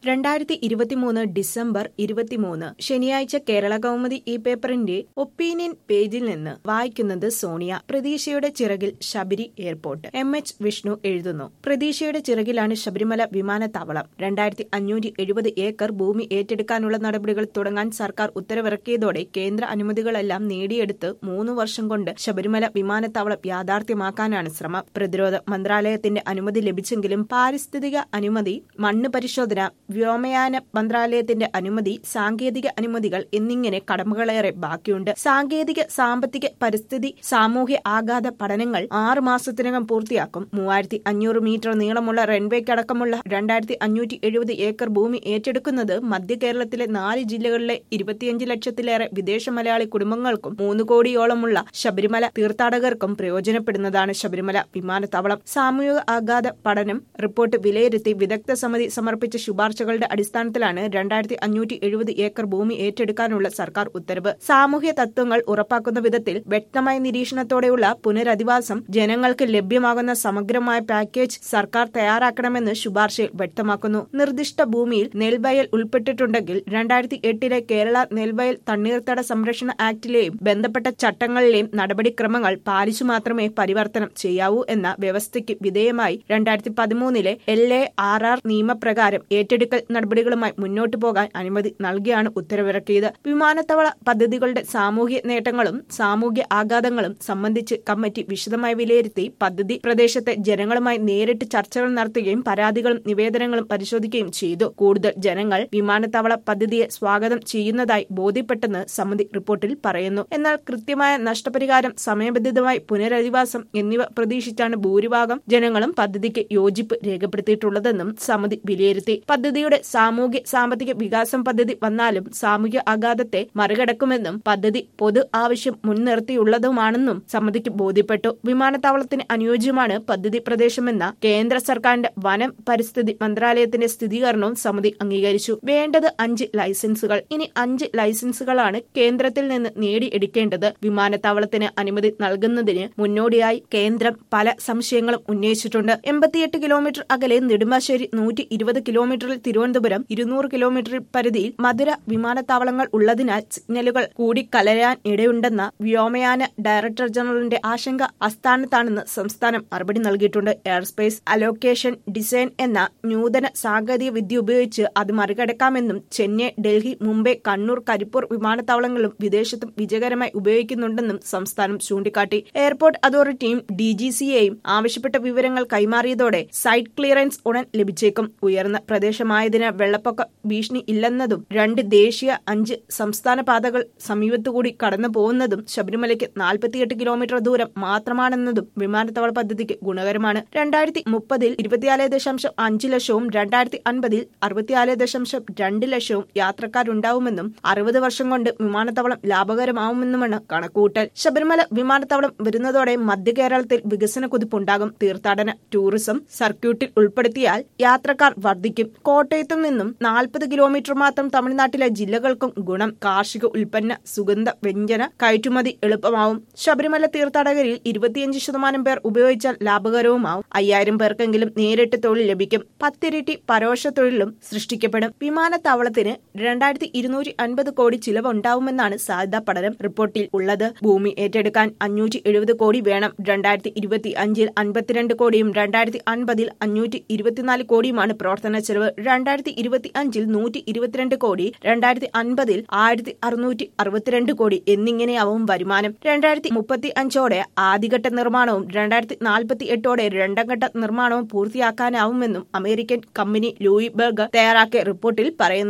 രണ്ടായിരത്തി ഇരുപത്തിമൂന്ന് ഡിസംബർ ഇരുപത്തിമൂന്ന് ശനിയാഴ്ച കേരള കൗമുദി ഈ പേപ്പറിന്റെ ഒപ്പീനിയൻ പേജിൽ നിന്ന് വായിക്കുന്നത് സോണിയ പ്രതീക്ഷയുടെ ചിറകിൽ Sabari airport M H Vishnu എഴുതുന്നു പ്രതീക്ഷയുടെ ചിറകിലാണ് ശബരിമല വിമാനത്താവളം രണ്ടായിരത്തി അഞ്ഞൂറ്റി എഴുപത് ഏക്കർ ഭൂമി ഏറ്റെടുക്കാനുള്ള നടപടികൾ തുടങ്ങാൻ സർക്കാർ ഉത്തരവിറക്കിയതോടെ കേന്ദ്ര അനുമതികളെല്ലാം നേടിയെടുത്ത് മൂന്ന് വർഷം കൊണ്ട് ശബരിമല വിമാനത്താവളം യാഥാർത്ഥ്യമാക്കാനാണ് ശ്രമം പ്രതിരോധ മന്ത്രാലയത്തിന്റെ അനുമതി ലഭിച്ചെങ്കിലും പാരിസ്ഥിതിക അനുമതി മണ്ണ് പരിശോധന വ്യോമയാന മന്ത്രാലയത്തിന്റെ അനുമതി സാങ്കേതിക അനുമതികൾ എന്നിങ്ങനെ കടമകളേറെ ബാക്കിയുണ്ട് സാങ്കേതിക സാമ്പത്തിക പരിസ്ഥിതി സാമൂഹ്യ ആഘാത പഠനങ്ങൾ ആറ് മാസത്തിനകം പൂർത്തിയാക്കും മൂവായിരത്തി അഞ്ഞൂറ് മീറ്റർ നീളമുള്ള റൺവേക്കടക്കമുള്ള രണ്ടായിരത്തി അഞ്ഞൂറ്റി എഴുപത് ഏക്കർ ഭൂമി ഏറ്റെടുക്കുന്നത് മധ്യ കേരളത്തിലെ നാല് ജില്ലകളിലെ ഇരുപത്തിയഞ്ച് ലക്ഷത്തിലേറെ വിദേശ മലയാളി കുടുംബങ്ങൾക്കും മൂന്ന് കോടിയോളമുള്ള ശബരിമല തീർത്ഥാടകർക്കും പ്രയോജനപ്പെടുന്നതാണ് ശബരിമല വിമാനത്താവളം സാമൂഹിക ആഘാത പഠനം റിപ്പോർട്ട് വിലയിരുത്തി വിദഗ്ധ സമിതി സമർപ്പിച്ച ശുപാർശകളുടെ അടിസ്ഥാനത്തിലാണ് രണ്ടായിരത്തി അഞ്ഞൂറ്റി എഴുപത് ഏക്കർ ഭൂമി ഏറ്റെടുക്കാനുള്ള സർക്കാർ ഉത്തരവ് സാമൂഹ്യ തത്വങ്ങൾ ഉറപ്പാക്കുന്ന വിധത്തിൽ വ്യക്തമായ നിരീക്ഷണത്തോടെയുള്ള പുനരധിവാസം ജനങ്ങൾക്ക് ലഭ്യമാകുന്ന സമഗ്രമായ പാക്കേജ് സർക്കാർ തയ്യാറാക്കണമെന്ന് ശുപാർശയിൽ വ്യക്തമാക്കുന്നു നിർദ്ദിഷ്ട ഭൂമിയിൽ നെൽവയൽ ഉൾപ്പെട്ടിട്ടുണ്ടെങ്കിൽ രണ്ടായിരത്തി എട്ടിലെ കേരള നെൽവയൽ തണ്ണീർത്തട സംരക്ഷണ ആക്ടിലെയും ബന്ധപ്പെട്ട ചട്ടങ്ങളിലെയും നടപടിക്രമങ്ങൾ പാലിച്ചു മാത്രമേ പരിവർത്തനം ചെയ്യാവൂ എന്ന വ്യവസ്ഥയ്ക്ക് വിധേയമായി രണ്ടായിരത്തി പതിമൂന്നിലെ എൽ എ ആർ ആർ നിയമപ്രകാരം ഏറ്റെടുക്കൽ നടപടികളുമായി മുന്നോട്ടു പോകാൻ അനുമതി നൽകിയാണ് ഉത്തരവിറക്കിയത് വിമാനത്താവള പദ്ധതികളുടെ സാമൂഹ്യ നേട്ടങ്ങളും സാമൂഹ്യ ആഘാതങ്ങളും സംബന്ധിച്ച് കമ്മിറ്റി വിശദമായി വിലയിരുത്തി പദ്ധതി പ്രദേശത്തെ ജനങ്ങളുമായി നേരിട്ട് ചർച്ചകൾ നടത്തുകയും പരാതികളും നിവേദനങ്ങളും പരിശോധിക്കുകയും ചെയ്തു കൂടുതൽ ജനങ്ങൾ വിമാനത്താവള പദ്ധതിയെ സ്വാഗതം ചെയ്യുന്നതായി ബോധ്യപ്പെട്ടെന്ന് സമിതി റിപ്പോർട്ടിൽ പറയുന്നു എന്നാൽ കൃത്യമായ നഷ്ടപരിഹാരം സമയബന്ധിതമായി പുനരധിവാസം എന്നിവ പ്രതീക്ഷിച്ചാണ് ഭൂരിഭാഗം ജനങ്ങളും പദ്ധതിക്ക് യോജിപ്പ് രേഖപ്പെടുത്തിയിട്ടുള്ളതെന്നും സമിതി വിലയിരുത്തി പദ്ധതിയുടെ സാമൂഹ്യ സാമ്പത്തിക വികാസം പദ്ധതി വന്നാലും സാമൂഹ്യ ആഘാതത്തെ മറികടക്കുമെന്നും പദ്ധതി പൊതു ആവശ്യം മുൻനിർത്തിയുള്ളതുമാണെന്നും സമിതിക്ക് ബോധ്യപ്പെട്ടു വിമാനത്താവളത്തിന് അനുയോജ്യമാണ് പദ്ധതി പ്രദേശമെന്ന കേന്ദ്ര സർക്കാരിന്റെ വനം പരിസ്ഥിതി മന്ത്രാലയത്തിന്റെ സ്ഥിരീകരണവും സമിതി അംഗീകരിച്ചു വേണ്ടത് അഞ്ച് ലൈസൻസുകൾ ഇനി അഞ്ച് ലൈസൻസുകളാണ് കേന്ദ്രത്തിൽ നിന്ന് നേടിയെടുക്കേണ്ടത് വിമാനത്താവളത്തിന് അനുമതി നൽകുന്നതിന് മുന്നോടിയായി കേന്ദ്രം പല സംശയങ്ങളും ഉന്നയിച്ചിട്ടുണ്ട് എൺപത്തിയെട്ട് കിലോമീറ്റർ അകലെ നെടുമ്പാശ്ശേരി നൂറ്റി ഇരുപത് കിലോമീറ്ററിൽ തിരുവനന്തപുരം ഇരുന്നൂറ് കിലോമീറ്റർ പരിധിയിൽ മധുര വിമാനത്താവളങ്ങൾ ഉള്ളതിനാൽ സിഗ്നലുകൾ കൂടി കലരാൻ ഇടയുണ്ടെന്ന വ്യോമയാന ഡയറക്ടർ ജനറലിന്റെ ആശങ്ക അസ്ഥാനത്താണെന്ന് സംസ്ഥാനം മറുപടി നൽകിയിട്ടുണ്ട് എയർസ്പേസ് അലോക്കേഷൻ ഡിസൈൻ എന്ന നൂതന സാങ്കേതിക വിദ്യ ഉപയോഗിച്ച് അത് മറികടക്കാമെന്നും ചെന്നൈ ഡൽഹി മുംബൈ കണ്ണൂർ കരിപ്പൂർ വിമാനത്താവളങ്ങളും വിദേശത്തും വിജയകരമായി ഉപയോഗിക്കുന്നുണ്ടെന്നും സംസ്ഥാനം ചൂണ്ടിക്കാട്ടി എയർപോർട്ട് അതോറിറ്റിയും ഡി ജി സിയെയും ആവശ്യപ്പെട്ട വിവരങ്ങൾ കൈമാറിയതോടെ സൈറ്റ് ക്ലിയറൻസ് ഉടൻ ലഭിച്ചേക്കും ഉയർന്ന പ്രദേശമായതിനാൽ വെള്ളപ്പൊക്ക ഭീഷണി ഇല്ലെന്നതും രണ്ട് ദേശീയ അഞ്ച് സംസ്ഥാന പാതകൾ സമീപത്തുകൂടി കടന്നു പോകുന്നതും ശബരിമലയ്ക്ക് നാൽപ്പത്തിയെട്ട് കിലോമീറ്റർ ദൂരം മാത്രമാണെന്നതും വിമാനത്താവള പദ്ധതിക്ക് ഗുണകരമാണ് രണ്ടായിരത്തി മുപ്പതിൽ ഇരുപത്തിനാല് ദശാംശം അഞ്ച് ലക്ഷവും രണ്ടായിരത്തി അൻപതിൽ അറുപത്തിനാല് ദശാംശം രണ്ട് ലക്ഷവും യാത്രക്കാരുണ്ടാവുമെന്നും അറുപത് വർഷം കൊണ്ട് വിമാനത്താവളം ലാഭകരമാവുമെന്നുമാണ് കണക്കുകൂട്ടൽ ശബരിമല വിമാനത്താവളം വരുന്നതോടെ മധ്യ കേരളത്തിൽ വികസന കുതിപ്പുണ്ടാകും തീർത്ഥാടന ടൂറിസം സർക്യൂട്ടിൽ ഉൾപ്പെടുത്തിയാൽ യാത്രക്കാർ വർദ്ധിക്കും കോട്ടയത്തു നിന്നും നാൽപ്പത് കിലോമീറ്റർ മാത്രം തമിഴ്നാട്ടിലെ ജില്ലകൾക്കും ഗുണം കാർഷിക ഉൽപ്പന്ന സുഗന്ധ വ്യഞ്ജന കയറ്റുമതി എളുപ്പമാവും ശബരിമല തീർത്ഥാടകരിൽ ഇരുപത്തിയഞ്ച് ശതമാനം പേർ ഉപയോഗിച്ചാൽ ലാഭകരവുമാവും അയ്യായിരം പേർക്കെങ്കിലും നേരിട്ട് തൊഴിൽ ലഭിക്കും പത്തിരട്ടി പരോക്ഷ തൊഴിലും സൃഷ്ടിക്കപ്പെടും വിമാനത്താവളത്തിന് രണ്ടായിരത്തി ഇരുന്നൂറ്റി അൻപത് കോടി ചിലവുണ്ടാവുമെന്നാണ് സാധ്യതാ പഠനം റിപ്പോർട്ടിൽ ഉള്ളത് ഭൂമി ഏറ്റെടുക്കാൻ അഞ്ഞൂറ്റി എഴുപത് കോടി വേണം രണ്ടായിരത്തി ഇരുപത്തി അഞ്ചിൽ അൻപത്തിരണ്ട് കോടിയും രണ്ടായിരത്തി അൻപതിൽ അഞ്ഞൂറ്റി ഇരുപത്തിനാല് കോടിയുമാണ് പ്രവർത്തന ചെലവ് രണ്ടായിരത്തി ഇരുപത്തി അഞ്ചിൽ നൂറ്റി ഇരുപത്തിരണ്ട് കോടി രണ്ടായിരത്തി അൻപതിൽ ആയിരത്തി അറുന്നൂറ്റി അറുപത്തിരണ്ട് കോടി എന്നിങ്ങനെയാവും വരുമാനം രണ്ടായിരത്തി മുപ്പത്തി അഞ്ചോടെ ആദ്യഘട്ട നിർമ്മാണവും രണ്ടായിരത്തി നാൽപ്പത്തി എട്ടോടെ രണ്ടാം ഘട്ട നിർമ്മാണവും പൂർത്തിയാക്കാനാവുമെന്നും അമേരിക്കൻ കമ്പനി ലൂയി ബർഗ് തയ്യാറാക്കിയ റിപ്പോർട്ടിൽ പറയുന്നു